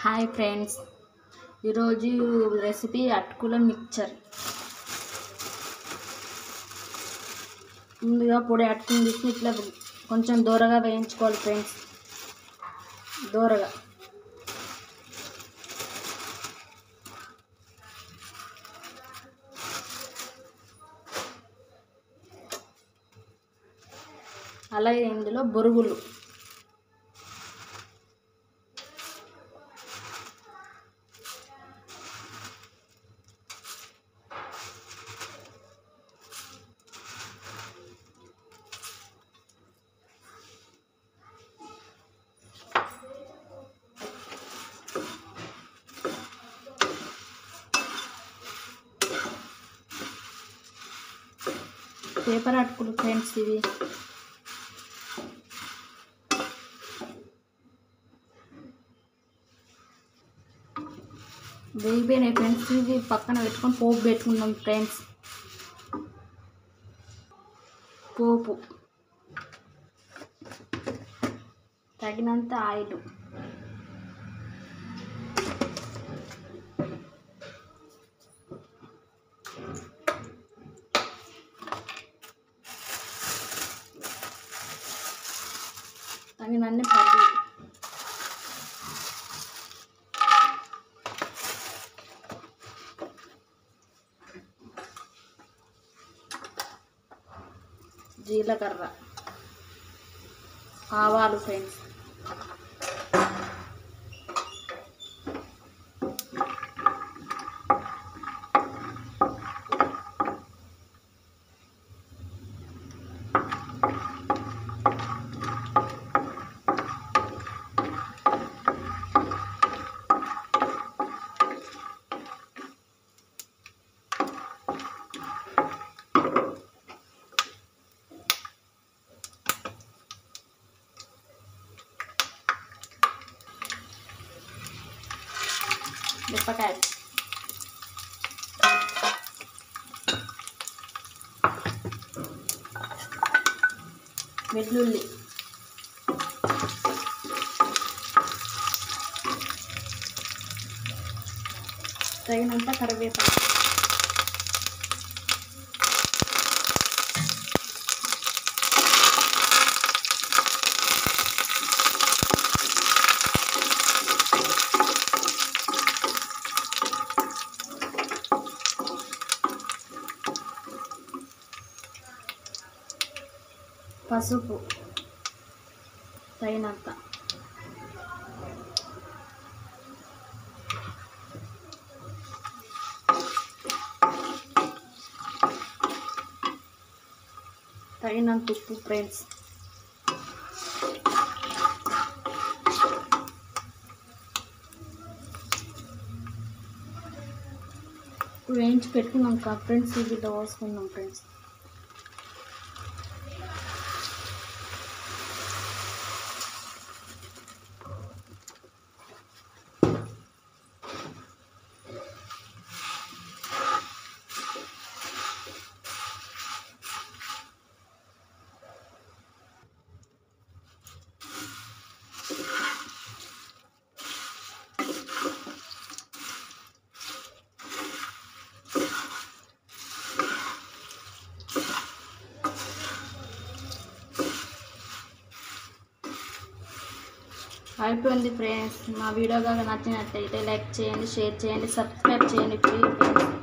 hi friends ఈరోజు recipe అటుకుల mixture ముందుగా పొడి అటుకుని తీసి ఇట్లా కొంచెం దూరగా వేయించుకోవాలి ఫ్రెండ్స్ దూరగా అలాగే ఇందులో బొరుగులు పేపర్ అటుకులు ఫ్రెండ్స్ ఇవి వేగిపోయినాయి ఫ్రెండ్స్ ఇవి పక్కన పెట్టుకొని పోపు పెట్టుకుందాం ఫ్రెండ్స్ పోపు తగినంత ఆయిల్ తగినన్ని పల్లీలు జీలకర్ర ఆవాలు ఫ్రెండ్స్ మిరపకాయ వెల్లుల్లి తగినంత కరివేపాకు పసుపు తగినంత తగినంత ఉప్పు ఫ్రెండ్స్ ఇప్పుడు వేయించి పెట్టుకున్నాం కదా ఫ్రెండ్స్ ఇది పోసుకుందాం ఫ్రెండ్స్ అయిపోయింది ఫ్రెండ్స్ మా వీడియో కనుక నచ్చినట్లయితే లైక్ చేయండి షేర్ చేయండి సబ్స్క్రైబ్ చేయండి ప్లీజ్ ఫ్రెండ్స్